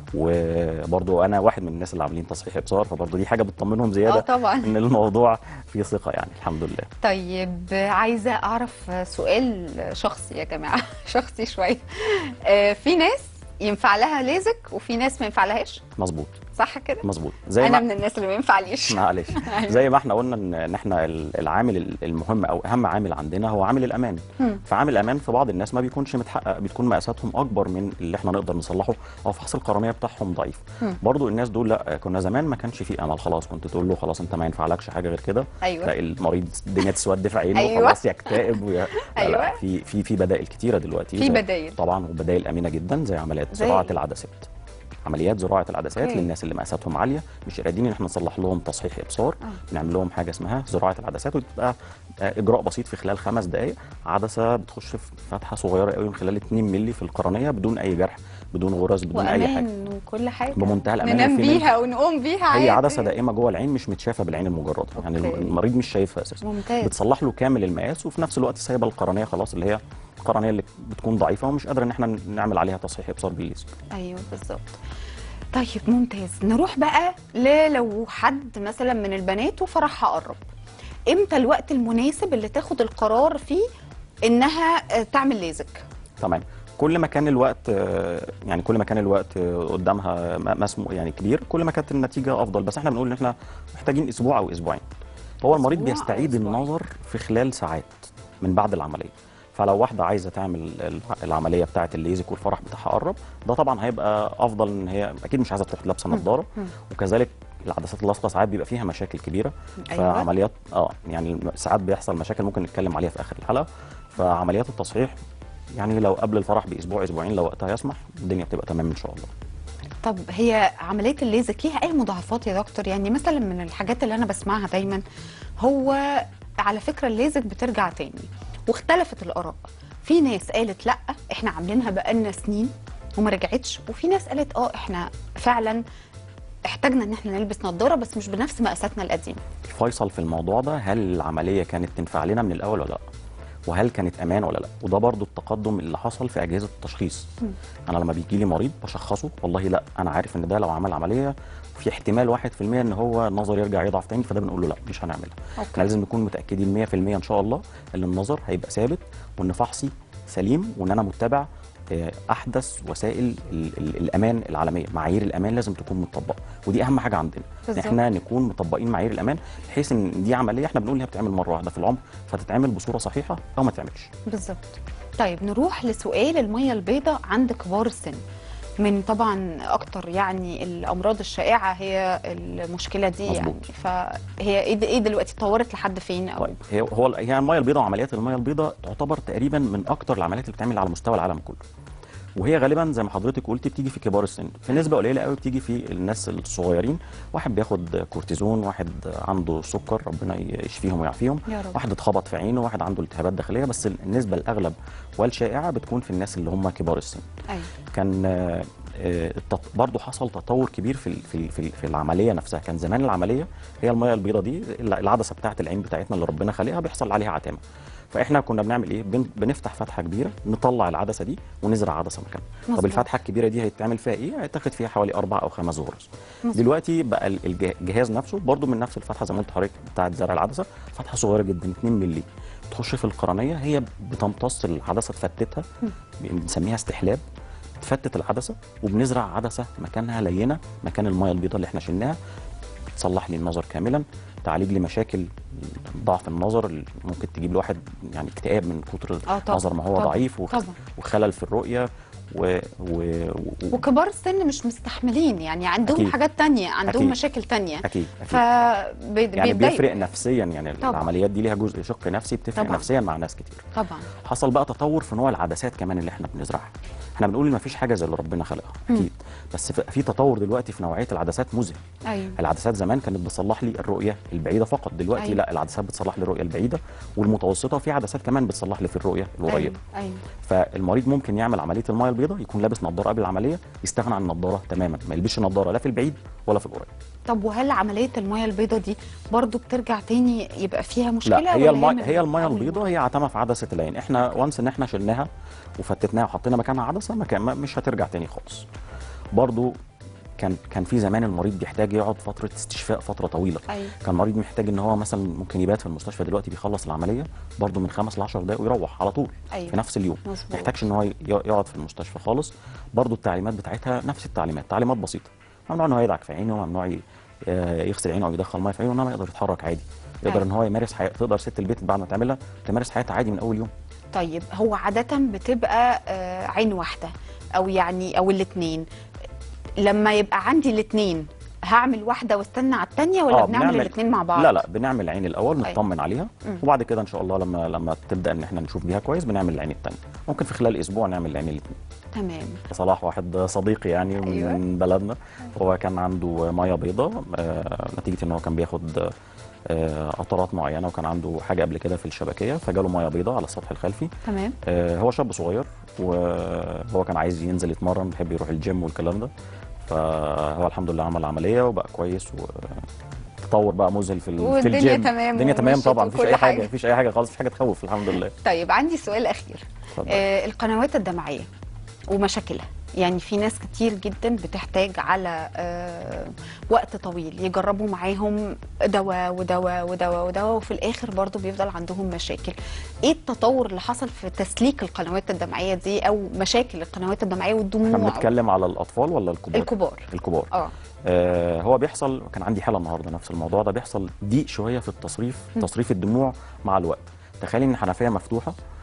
وبرضه انا واحد من الناس اللي عاملين تصحيح ابصار فبرضه دي حاجه بتطمنهم اه زياده طبعا ان الموضوع فيه ثقه يعني الحمد لله طيب عايزه اعرف سؤال شخصي يا جماعه شخصي شويه آه، في ناس ينفع لها ليزك وفي ناس ما ينفع لهاش مظبوط صح كده مظبوط زي انا ما من الناس اللي ما ينفعليش معلش زي ما احنا قلنا ان إن احنا ال- العامل المهم او اهم عامل عندنا هو عامل الامان مم. فعامل الامان في بعض الناس ما بيكونش متحقق بتكون مقاساتهم اكبر من اللي احنا نقدر نصلحه او فحص القرنيه بتاعهم ضعيف مم. برضو الناس دول لا كنا زمان ما كانش في امل خلاص كنت تقول له خلاص انت ما ينفعلكش حاجه غير كده ايوه تلاقي المريض الدنيا تسود في عينه أيوة. وخلاص يكتئب وي... لا أيوة. لا في في في بدائل كتيره دلوقتي في زي- بدايل طبعا وبدائل امنه جدا زي عمليات زي؟ زراعه العدسات عمليات زراعه العدسات أوكي. للناس اللي مقاساتهم عاليه مش قادرين ان احنا نصلح لهم تصحيح ابصار آه. بنعمل لهم حاجه اسمها زراعه العدسات وتبقى آه، اجراء بسيط في خلال خمس دقائق عدسه بتخش في فتحه صغيره قوي من خلال 2 مللي في القرنيه بدون اي جرح بدون غرز بدون اي حاجه وامان وكل حاجه بمنتهى الامان ننام وفي من- بيها ونقوم بيها عادي هي عدسه دائمه جوه العين مش متشافه بالعين المجرده يعني أوكي. المريض مش شايفها اساسا ممتاز بتصلح له كامل المقاس وفي نفس الوقت سايبه القرنيه خلاص اللي هي القرنيه اللي بتكون ضعيفه ومش قادره ان احنا نعمل عليها تصحيح ابصار بالليزر ايوه بالظبط طيب ممتاز نروح بقى ل- لو حد مثلا من البنات وفرحها قرب امتى الوقت المناسب اللي تاخد القرار فيه انها آه، تعمل ليزك تمام كل ما كان الوقت آه، يعني كل ما كان الوقت آه، قدامها م- مسموح يعني كبير كل ما كانت النتيجه افضل بس احنا بنقول ان احنا محتاجين اسبوع او اسبوعين هو المريض أسبوع أو بيستعيد أسبوعين. النظر في خلال ساعات من بعد العمليه فلو واحده عايزه تعمل الع- العمليه بتاعه الليزك والفرح بتاعها قرب ده طبعا هيبقى افضل ان هي اكيد مش عايزه تروح لابسه نظاره وكذلك العدسات اللاصقه ساعات بيبقى فيها مشاكل كبيره أيوة. فعمليات اه يعني ساعات بيحصل مشاكل ممكن نتكلم عليها في اخر الحلقه فعمليات التصحيح يعني لو قبل الفرح باسبوع اسبوعين لو وقتها يسمح الدنيا بتبقى تمام ان شاء الله طب هي عمليه الليزك ليها اي مضاعفات يا دكتور يعني مثلا من الحاجات اللي انا بسمعها دايما هو على فكره الليزك بترجع تاني واختلفت الاراء في ناس قالت لا احنا عاملينها بقالنا سنين وما رجعتش وفي ناس قالت اه احنا فعلا احتاجنا ان احنا نلبس نظاره بس مش بنفس مقاساتنا القديمه الفيصل في الموضوع ده هل العمليه كانت تنفع لنا من الاول ولا لا وهل كانت امان ولا لا وده برضو التقدم اللي حصل في اجهزه التشخيص انا لما بيجي لي مريض بشخصه والله لا انا عارف ان ده لو عمل عمليه في احتمال 1% ان هو النظر يرجع يضعف تاني فده بنقول له لا مش هنعملها أوكي. احنا لازم نكون متاكدين 100% ان شاء الله ان النظر هيبقى ثابت وان فحصي سليم وان انا متبع آه، احدث وسائل ال- ال- الامان العالميه معايير الامان لازم تكون متطبقه ودي اهم حاجه عندنا ان بالظبط. احنا نكون مطبقين معايير الامان بحيث ان دي عمليه احنا بنقول ان هي بتتعمل مره واحده في العمر فتتعمل بصوره صحيحه او ما تتعملش بالظبط طيب نروح لسؤال الميه البيضاء عند كبار السن من طبعا اكتر يعني الامراض الشائعه هي المشكله دي مظبوط. يعني فهي ايه ايه دلوقتي اتطورت لحد فين او طيب هي هو هي الميه البيضاء وعمليات الميه البيضاء تعتبر تقريبا من اكتر العمليات اللي بتتعمل على مستوى العالم كله وهي غالبا زي ما حضرتك قلتي بتيجي في كبار السن في نسبه قليله قوي بتيجي في الناس الصغيرين واحد بياخد كورتيزون واحد عنده سكر ربنا يشفيهم ويعافيهم يا رب. واحد اتخبط في عينه واحد عنده التهابات داخليه بس النسبه الاغلب والشائعه بتكون في الناس اللي هم كبار السن ايوه كان آه، آه، التط- برضو حصل تطور كبير في ال- في ال- في ال- في العمليه نفسها كان زمان العمليه هي الميه البيضاء دي الع- العدسه بتاعه العين بتاعتنا اللي ربنا خالقها بيحصل عليها عتامه فاحنا كنا بنعمل ايه بن- بنفتح فتحه كبيره نطلع العدسه دي ونزرع عدسه مكانها طب مظبوط. الفتحه الكبيره دي هيتعمل فيها ايه هيتاخد فيها حوالي اربع او خمس غرز مظبوط. دلوقتي بقى ال- الجه- الجهاز نفسه برضو من نفس الفتحه زي ما قلت لحضرتك بتاعه زرع العدسه فتحه صغيره جدا 2 مللي تخش في القرنيه هي بتمتص العدسه تفتتها بنسميها استحلاب تفتت العدسه وبنزرع عدسه مكانها لينه مكان الميه البيضاء اللي احنا شلناها تصلح لي النظر كاملا تعالج لي مشاكل ضعف النظر اللي ممكن تجيب لواحد يعني اكتئاب من كتر آه طبعاً، النظر ما هو طبعاً، ضعيف وخ... طبعاً. وخلل في الرؤيه و... و... و... وكبار السن مش مستحملين يعني عندهم أكيد. حاجات تانية عندهم أكيد. مشاكل تانية اكيد اكيد فبيتضايقوا يعني بيفرق نفسيا يعني طبعاً. العمليات دي ليها جزء شق نفسي بتفرق طبعاً. نفسيا مع ناس كتير طبعا حصل بقى تطور في نوع العدسات كمان اللي احنا بنزرعها احنا بنقول ان مفيش حاجه زي اللي ربنا خلقها اكيد بس في في تطور دلوقتي في نوعيه العدسات مذهل ايوه العدسات زمان كانت بتصلح لي الرؤيه البعيده فقط دلوقتي أيوة. لا العدسات بتصلح لي الرؤيه البعيده والمتوسطه وفي عدسات كمان بتصلح لي في الرؤيه القريبه ايوه ايوه فالمريض ممكن يعمل عمليه الميه البيضاء يكون لابس نظاره قبل العمليه يستغنى عن النظاره تماما ما يلبسش نظاره لا في البعيد ولا في القريب طب وهل عمليه الميه البيضاء دي برضو بترجع تاني يبقى فيها مشكله لا هي ولا المي... من هي الميه أول البيضاء هي عتمه في عدسه العين احنا وانس ان احنا شلناها وفتتناها وحطينا مكانها عدسه مكان ما- مش هترجع تاني خالص برضو كان كان في زمان المريض بيحتاج يقعد فتره استشفاء فتره طويله أيوة. كان مريض محتاج ان هو مثلا ممكن يبات في المستشفى دلوقتي بيخلص العمليه برضو من خمس ل 10 دقائق ويروح على طول أيوة. في نفس اليوم مظبوط. ما يحتاجش ان هو ي- يقعد في المستشفى خالص برضو التعليمات بتاعتها نفس التعليمات تعليمات بسيطه ممنوع ان هو يدعك في عينه ممنوع ي- آه، يغسل عينه او يدخل ميه في عينه انما يقدر يتحرك عادي يقدر أيوة. ان هو يمارس حياته تقدر ست البيت بعد ما تعملها تمارس حياتها عادي من اول يوم طيب هو عادة بتبقى آه، عين واحدة أو يعني أو الاتنين لما يبقى عندي الاتنين هعمل واحدة واستنى على التانية ولا آه، بنعمل بنعمل- الاتنين مع بعض؟ لا لا بنعمل العين الاول أيوة. نطمن عليها مم. وبعد كده ان شاء الله لما لما تبدا ان احنا نشوف بيها كويس بنعمل العين الثانيه ممكن في خلال اسبوع نعمل العين الاثنين تمام صلاح واحد صديقي يعني من أيوة. بلدنا هو كان عنده ميه بيضاء آه، نتيجه ان هو كان بياخد آه، قطرات معينه وكان عنده حاجه قبل كده في الشبكيه فجاله ميه بيضاء على السطح الخلفي تمام آه، هو شاب صغير وهو كان عايز ينزل يتمرن بيحب يروح الجيم والكلام ده فهو الحمد لله عمل عمليه وبقى كويس وتطور بقى مذهل في ال- في والدنيا الجيم تمام الدنيا تمام ومشيت طبعا مفيش وكل اي حاجه حاجة. مفيش اي حاجه خالص مفيش حاجه تخوف الحمد لله طيب عندي سؤال أخير اتفضل. آه القنوات الدمعية ومشاكلها يعني في ناس كتير جدا بتحتاج على آه وقت طويل يجربوا معاهم دواء ودواء ودواء ودواء وفي الاخر برضو بيفضل عندهم مشاكل ايه التطور اللي حصل في تسليك القنوات الدمعيه دي او مشاكل القنوات الدمعيه احنا والدموع بنتكلم على الاطفال ولا الكبار الكبار الكبار اه آه هو بيحصل كان عندي حاله النهارده نفس الموضوع ده بيحصل ضيق شويه في التصريف تصريف الدموع مع الوقت تخيلي ان حنفيه مفتوحه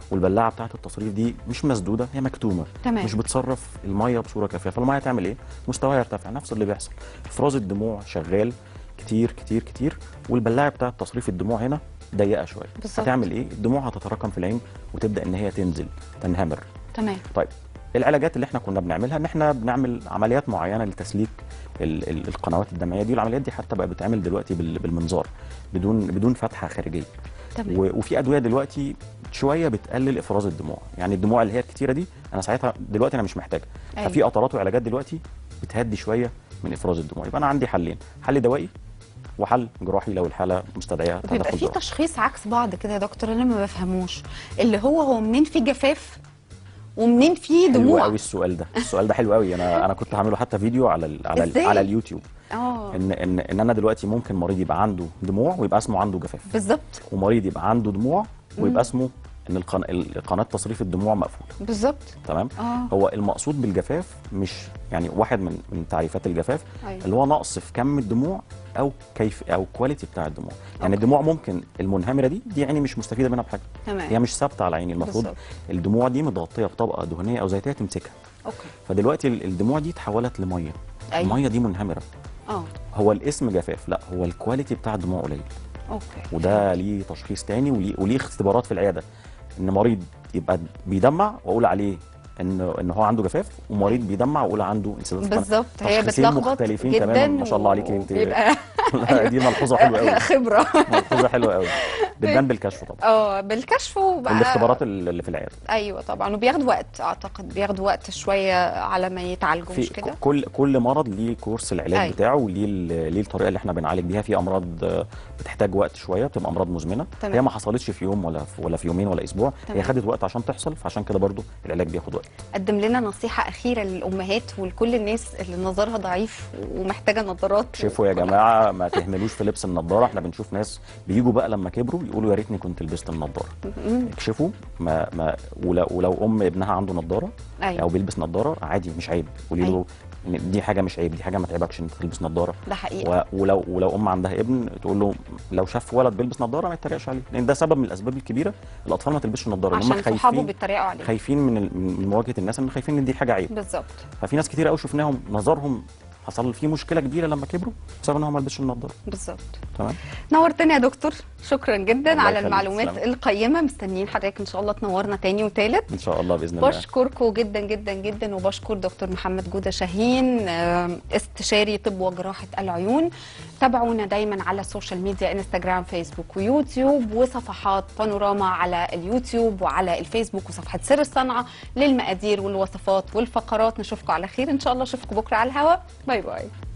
والبلاعه بتاعه التصريف دي مش مسدوده هي مكتومه تمام. مش بتصرف الميه بصوره كافيه فالميه هتعمل ايه مستواها يرتفع نفس اللي بيحصل افراز الدموع شغال كتير كتير كتير والبلاعه بتاعه تصريف الدموع هنا ضيقه شويه بالظبط. هتعمل ايه الدموع هتتراكم في العين وتبدا ان هي تنزل تنهمر تمام طيب العلاجات اللي احنا كنا بنعملها ان احنا بنعمل عمليات معينه لتسليك ال- ال- القنوات الدمعيه دي والعمليات دي حتى بقى بتتعمل دلوقتي بال- بالمنظار بدون بدون فتحه خارجيه تمام و- وفي ادويه دلوقتي شويه بتقلل افراز الدموع يعني الدموع اللي هي الكتيره دي انا ساعتها دلوقتي انا مش محتاجها أيوة. ففي قطرات وعلاجات دلوقتي بتهدي شويه من افراز الدموع يبقى انا عندي حلين حل دوائي وحل جراحي لو الحاله مستدعيه بيبقى تدخل في جراحي. تشخيص عكس بعض كده يا دكتور انا ما بفهموش اللي هو هو منين في جفاف ومنين في حلو دموع قوي السؤال ده السؤال ده حلو قوي انا انا كنت هعمله حتى فيديو على ال على ال إزاي؟ على اليوتيوب اه ان ان ان انا دلوقتي ممكن مريض يبقى عنده دموع ويبقى اسمه عنده جفاف بالظبط ومريض يبقى عنده دموع ويبقى اسمه ان القن... ال- قناه تصريف الدموع مقفوله بالظبط تمام اه هو المقصود بالجفاف مش يعني واحد من من تعريفات الجفاف أيوة. اللي هو نقص في كم الدموع او كيف او كواليتي بتاع الدموع يعني أوكي. الدموع ممكن المنهمره دي دي عيني مش مستفيده منها بحاجه تمام هي مش ثابته على عيني المفروض بالظبط. الدموع دي متغطيه بطبقه دهنيه او زيتيه تمسكها اوكي فدلوقتي ال- الدموع دي اتحولت لميه أيوة. الميه دي منهمره اه هو الاسم جفاف لا هو الكواليتي بتاع الدموع قليل اوكي وده ليه تشخيص تاني وليه, وليه اختبارات في العياده ان مريض يبقى بيدمع واقول عليه ان ان هو عنده جفاف ومريض بيدمع واقول عنده انسداد قناة. بالظبط هي تشخيصين بتلخبط مختلفين جدا تماما ما شاء الله عليكي انت بيبقى لا، دي ملحوظه حلوه قوي خبره ملحوظه حلوه قوي بتبان بالكشف طبعا اه بالكشف وبقى الاختبارات اللي في العياده ايوه طبعا وبياخد وقت اعتقد بياخد وقت شويه على ما يتعالجوا في مش كده كل كل مرض ليه كورس العلاج أيوة. أيوة. بتاعه وليه ال- ليه الطريقه اللي احنا بنعالج بيها في امراض آه، بتحتاج وقت شويه بتبقى امراض مزمنه تمام. هي ما حصلتش في يوم ولا في ولا في يومين ولا اسبوع تمام. هي خدت وقت عشان تحصل فعشان كده برضو العلاج بياخد وقت قدم لنا نصيحه اخيره للامهات ولكل الناس اللي نظرها ضعيف ومحتاجه نظارات شوفوا يا جماعه ما تهملوش في لبس النضاره احنا بنشوف ناس بيجوا بقى لما كبروا يقولوا يا ريتني كنت لبست النضاره مم. اكشفوا ما ما ولو, ولو ام ابنها عنده نضاره ايوه او بيلبس نضاره عادي مش عيب قولي له أيوة. إن دي حاجه مش عيب دي حاجه ما تعبكش انت تلبس نضاره ده حقيقه و- ولو ولو ام عندها ابن تقول له لو شاف ولد بيلبس نضاره ما يتريقش عليه لان ده سبب من الاسباب الكبيره الاطفال ما تلبسش نضاره لأن هم عشان صحابه خايفين بيتريقوا عليه خايفين من ال- من مواجهه الناس ان خايفين ان دي حاجه عيب بالظبط ففي ناس كتير قوي شفناهم نظرهم حصل فيه مشكله كبيره لما كبروا بسبب ان هم ما لبسوش النضاره بالظبط تمام نورتنا يا دكتور شكرا جدا الله على يخليك، المعلومات تسلمي. القيمه مستنيين حضرتك ان شاء الله تنورنا تاني وتالت ان شاء الله باذن الله بشكركم جدا جدا جدا وبشكر دكتور محمد جودة شاهين آم، استشاري طب وجراحة العيون تابعونا دايما على السوشيال ميديا انستجرام فيسبوك ويوتيوب وصفحات بانوراما على اليوتيوب وعلى الفيسبوك وصفحة سر الصنعة للمقادير والوصفات والفقرات نشوفكم على خير ان شاء الله اشوفكم بكرة على الهواء باي باي